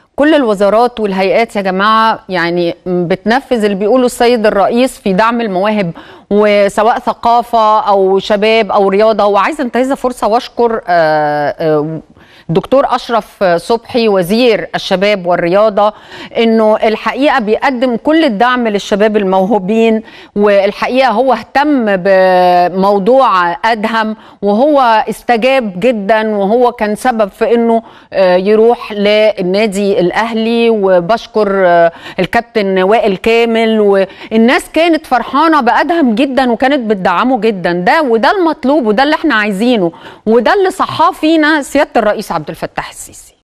كل الوزارات والهيئات يا جماعه يعني بتنفذ اللي بيقوله السيد الرئيس في دعم المواهب وسواء ثقافه او شباب او رياضه وعايزه انتهز فرصه واشكر دكتور اشرف صبحي وزير الشباب والرياضه انه الحقيقه بيقدم كل الدعم للشباب الموهوبين والحقيقه هو اهتم بموضوع ادهم وهو استجاب جدا وهو كان سبب في انه يروح للنادي الاهلي وبشكر الكابتن وائل كامل والناس كانت فرحانه بادهم جدا وكانت بتدعمه جدا ده وده المطلوب وده اللي احنا عايزينه وده اللي صحاه فينا سياده الرئيس عبد الفتاح السيسي